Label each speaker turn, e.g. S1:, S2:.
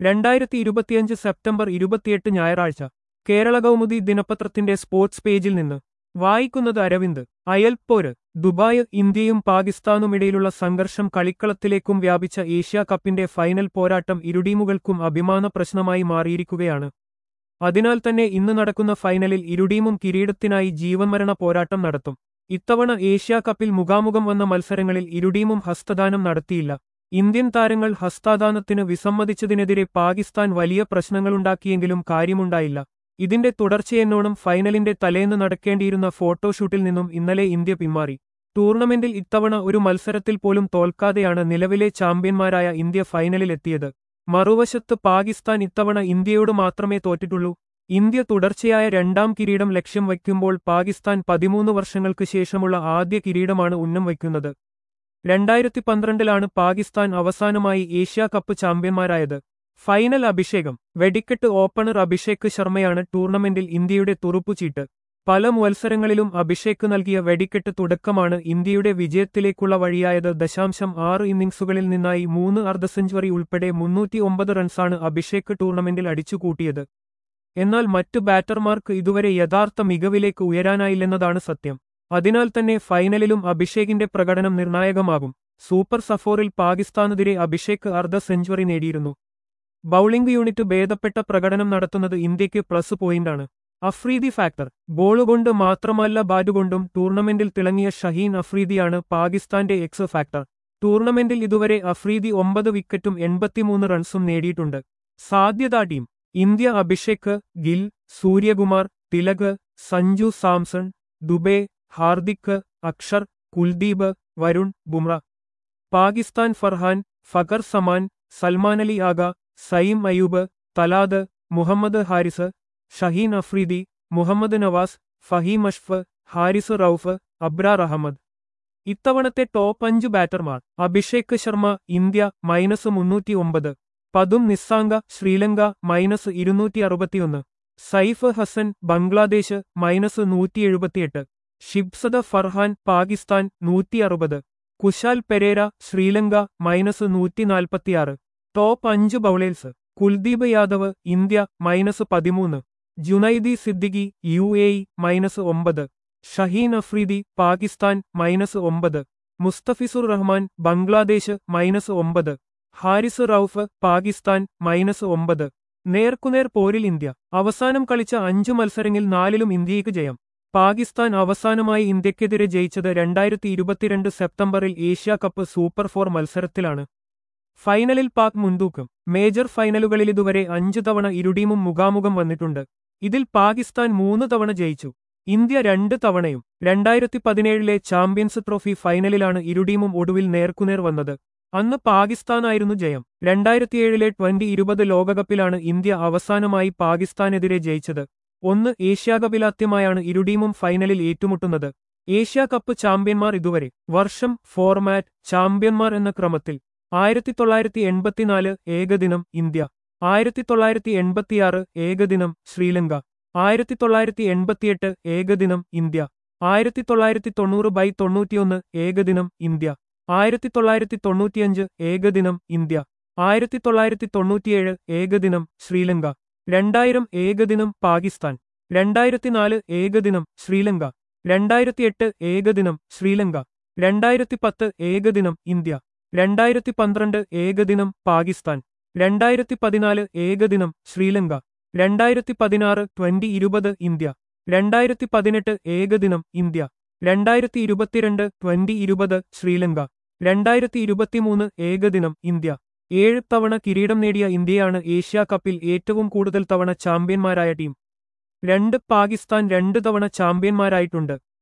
S1: രണ്ടായിരത്തി ഇരുപത്തിയഞ്ച് സെപ്റ്റംബർ ഇരുപത്തിയെട്ട് ഞായറാഴ്ച കേരള കൗമുദി ദിനപത്രത്തിന്റെ സ്പോർട്സ് പേജിൽ നിന്ന് വായിക്കുന്നത് അരവിന്ദ് അയൽപ്പോര് ദുബായ് ഇന്ത്യയും പാകിസ്ഥാനുമിടയിലുള്ള സംഘർഷം കളിക്കളത്തിലേക്കും വ്യാപിച്ച ഏഷ്യാ കപ്പിന്റെ ഫൈനൽ പോരാട്ടം ഇരുടീമുകൾക്കും അഭിമാന പ്രശ്നമായി മാറിയിരിക്കുകയാണ് അതിനാൽ തന്നെ ഇന്ന് നടക്കുന്ന ഫൈനലിൽ ഇരുടീമും കിരീടത്തിനായി ജീവൻമരണ പോരാട്ടം നടത്തും ഇത്തവണ ഏഷ്യാ കപ്പിൽ മുഖാമുഖം വന്ന മത്സരങ്ങളിൽ ഇരുടീമും ഹസ്തദാനം നടത്തിയില്ല ഇന്ത്യൻ താരങ്ങൾ ഹസ്താദാനത്തിന് വിസമ്മതിച്ചതിനെതിരെ പാകിസ്ഥാൻ വലിയ പ്രശ്നങ്ങളുണ്ടാക്കിയെങ്കിലും കാര്യമുണ്ടായില്ല ഇതിന്റെ തുടർച്ചയെന്നോണം ഫൈനലിന്റെ തലേന്ന് നടക്കേണ്ടിയിരുന്ന ഫോട്ടോഷൂട്ടിൽ നിന്നും ഇന്നലെ ഇന്ത്യ പിന്മാറി ടൂർണമെന്റിൽ ഇത്തവണ ഒരു മത്സരത്തിൽ പോലും തോൽക്കാതെയാണ് നിലവിലെ ചാമ്പ്യന്മാരായ ഇന്ത്യ ഫൈനലിലെത്തിയത് മറുവശത്ത് പാകിസ്ഥാൻ ഇത്തവണ ഇന്ത്യയോട് മാത്രമേ തോറ്റിട്ടുള്ളൂ ഇന്ത്യ തുടർച്ചയായ രണ്ടാം കിരീടം ലക്ഷ്യം വയ്ക്കുമ്പോൾ പാകിസ്ഥാൻ പതിമൂന്ന് വർഷങ്ങൾക്ക് ശേഷമുള്ള ആദ്യ കിരീടമാണ് ഉന്നം വയ്ക്കുന്നത് രണ്ടായിരത്തി പന്ത്രണ്ടിലാണ് പാകിസ്ഥാൻ അവസാനമായി ഏഷ്യാ കപ്പ് ചാമ്പ്യന്മാരായത് ഫൈനൽ അഭിഷേകം വെടിക്കെട്ട് ഓപ്പണർ അഭിഷേക് ശർമ്മയാണ് ടൂർണമെന്റിൽ ഇന്ത്യയുടെ തുറുപ്പുചീട്ട് പല മത്സരങ്ങളിലും അഭിഷേക് നൽകിയ വെടിക്കെട്ട് തുടക്കമാണ് ഇന്ത്യയുടെ വിജയത്തിലേക്കുള്ള വഴിയായത് ദശാംശം ആറ് ഇന്നിംഗ്സുകളിൽ നിന്നായി മൂന്ന് അർദ്ധ സെഞ്ചുറി ഉൾപ്പെടെ മുന്നൂറ്റി ഒമ്പത് റൺസാണ് അഭിഷേക് ടൂർണമെന്റിൽ അടിച്ചുകൂട്ടിയത് എന്നാൽ മറ്റു ബാറ്റർമാർക്ക് ഇതുവരെ യഥാർത്ഥ മികവിലേക്ക് ഉയരാനായില്ലെന്നതാണ് സത്യം അതിനാൽ തന്നെ ഫൈനലിലും അഭിഷേകിന്റെ പ്രകടനം നിർണായകമാകും സൂപ്പർ സഫോറിൽ പാകിസ്ഥാനെതിരെ അഭിഷേക് അർദ്ധ സെഞ്ചുറി നേടിയിരുന്നു ബൌളിംഗ് യൂണിറ്റ് ഭേദപ്പെട്ട പ്രകടനം നടത്തുന്നത് ഇന്ത്യയ്ക്ക് പ്ലസ് പോയിന്റാണ് അഫ്രീദി ഫാക്ടർ ബോളുകൊണ്ട് മാത്രമല്ല ബാറ്റുകൊണ്ടും ടൂർണമെന്റിൽ തിളങ്ങിയ ഷഹീൻ അഫ്രീദിയാണ് പാകിസ്ഥാന്റെ എക്സ് ഫാക്ടർ ടൂർണമെന്റിൽ ഇതുവരെ അഫ്രീദി ഒമ്പത് വിക്കറ്റും എൺപത്തിമൂന്ന് റൺസും നേടിയിട്ടുണ്ട് സാധ്യതാ ടീം ഇന്ത്യ അഭിഷേക് ഗിൽ സൂര്യകുമാർ തിലക് സഞ്ജു സാംസൺ ദുബെ ഹാർദിക് അക്ഷർ കുൽദീപ് വരുൺ ബുംറ പാകിസ്ഥാൻ ഫർഹാൻ ഫഖർ സമാൻ സൽമാൻ അലി ആഗ സയിം അയൂബ് തലാദ് മുഹമ്മദ് ഹാരിസ് ഷഹീൻ അഫ്രീദി മുഹമ്മദ് നവാസ് ഫഹീം അഷ്ഫ് ഹാരിസ് റൌഫ് അബ്രാർ അഹമ്മദ് ഇത്തവണത്തെ ടോപ്പ് അഞ്ച് ബാറ്റർമാർ അഭിഷേക് ശർമ്മ ഇന്ത്യ മൈനസ് മുന്നൂറ്റി ഒമ്പത് പതും നിസ്സാങ്ക ശ്രീലങ്ക മൈനസ് ഇരുന്നൂറ്റി അറുപത്തിയൊന്ന് സൈഫ് ഹസൻ ബംഗ്ലാദേശ് മൈനസ് നൂറ്റി എഴുപത്തിയെട്ട് ഷിബ്സദ ഫർഹാൻ പാകിസ്ഥാൻ നൂറ്റി അറുപത് കുശാൽ പെരേര ശ്രീലങ്ക മൈനസ് നൂറ്റി നാൽപ്പത്തിയാറ് ടോപ്പ് അഞ്ച് bowlers Kuldeep Yadav India minus പതിമൂന്ന് Junaid Siddiqui U A E minus ഒമ്പത് ഷഹീൻ അഫ്രീദി പാകിസ്ഥാൻ മൈനസ് ഒമ്പത് മുസ്തഫിസുർ റഹ്മാൻ ബംഗ്ലാദേശ് മൈനസ് ഒമ്പത് ഹാരിസ് റൌഫ് പാകിസ്ഥാൻ മൈനസ് ഒമ്പത് നേർക്കുനേർ പോരിൽ ഇന്ത്യ അവസാനം കളിച്ച അഞ്ചു മത്സരങ്ങളിൽ നാലിലും ഇന്ത്യയ്ക്ക് ജയം പാകിസ്ഥാൻ അവസാനമായി ഇന്ത്യക്കെതിരെ ജയിച്ചത് രണ്ടായിരത്തി ഇരുപത്തിരണ്ട് സെപ്റ്റംബറിൽ ഏഷ്യാ കപ്പ് സൂപ്പർ ഫോർ മത്സരത്തിലാണ് ഫൈനലിൽ പാക് മുൻതൂക്കം മേജർ ഫൈനലുകളിൽ ഇതുവരെ അഞ്ചു തവണ ഇരുടീമും മുഖാമുഖം വന്നിട്ടുണ്ട് ഇതിൽ പാകിസ്ഥാൻ മൂന്ന് തവണ ജയിച്ചു ഇന്ത്യ രണ്ട് തവണയും രണ്ടായിരത്തി പതിനേഴിലെ ചാമ്പ്യൻസ് ട്രോഫി ഫൈനലിലാണ് ഇരുടീമും ഒടുവിൽ നേർക്കുനേർ വന്നത് അന്ന് പാകിസ്ഥാനായിരുന്നു ജയം രണ്ടായിരത്തിയേഴിലെ ട്വന്റി ഇരുപത് ലോകകപ്പിലാണ് ഇന്ത്യ അവസാനമായി പാകിസ്ഥാനെതിരെ ജയിച്ചത് ഒന്ന് ഏഷ്യാകപ്പിലാദ്യമായാണ് ഇരുടീമും ഫൈനലിൽ ഏറ്റുമുട്ടുന്നത് ഏഷ്യാ കപ്പ് ചാമ്പ്യന്മാർ ഇതുവരെ വർഷം ഫോർമാറ്റ് ചാമ്പ്യന്മാർ എന്ന ക്രമത്തിൽ ആയിരത്തി തൊള്ളായിരത്തി എൺപത്തിനാല് ഏകദിനം ഇന്ത്യ ആയിരത്തി തൊള്ളായിരത്തി എൺപത്തിയാറ് ഏകദിനം ശ്രീലങ്ക ആയിരത്തി തൊള്ളായിരത്തി എൺപത്തിയെട്ട് ഏകദിനം ഇന്ത്യ ആയിരത്തി തൊള്ളായിരത്തി തൊണ്ണൂറ് ബൈ തൊണ്ണൂറ്റിയൊന്ന് ഏകദിനം ഇന്ത്യ ആയിരത്തി തൊള്ളായിരത്തി തൊണ്ണൂറ്റിയഞ്ച് ഏകദിനം ഇന്ത്യ ആയിരത്തി തൊള്ളായിരത്തി തൊണ്ണൂറ്റിയേഴ് ഏകദിനം ശ്രീലങ്ക രണ്ടായിരം ഏകദിനം പാകിസ്ഥാൻ രണ്ടായിരത്തിനാല് ഏകദിനം ശ്രീലങ്ക രണ്ടായിരത്തിയെട്ട് ഏകദിനം ശ്രീലങ്ക രണ്ടായിരത്തി പത്ത് ഏകദിനം ഇന്ത്യ രണ്ടായിരത്തി പന്ത്രണ്ട് ഏകദിനം പാകിസ്ഥാൻ രണ്ടായിരത്തി പതിനാല് ഏകദിനം ശ്രീലങ്ക രണ്ടായിരത്തി പതിനാറ് ട്വന്റി ഇരുപത് ഇന്ത്യ രണ്ടായിരത്തി പതിനെട്ട് ഏകദിനം ഇന്ത്യ രണ്ടായിരത്തി ഇരുപത്തിരണ്ട് ട്വന്റി ഇരുപത് ശ്രീലങ്ക രണ്ടായിരത്തി ഇരുപത്തിമൂന്ന് ഏകദിനം ഇന്ത്യ ഏഴ് തവണ കിരീടം നേടിയ ഇന്ത്യയാണ് ഏഷ്യാ കപ്പിൽ ഏറ്റവും കൂടുതൽ തവണ ചാമ്പ്യന്മാരായ ടീം രണ്ട് പാകിസ്ഥാൻ രണ്ട് തവണ ചാമ്പ്യന്മാരായിട്ടുണ്ട്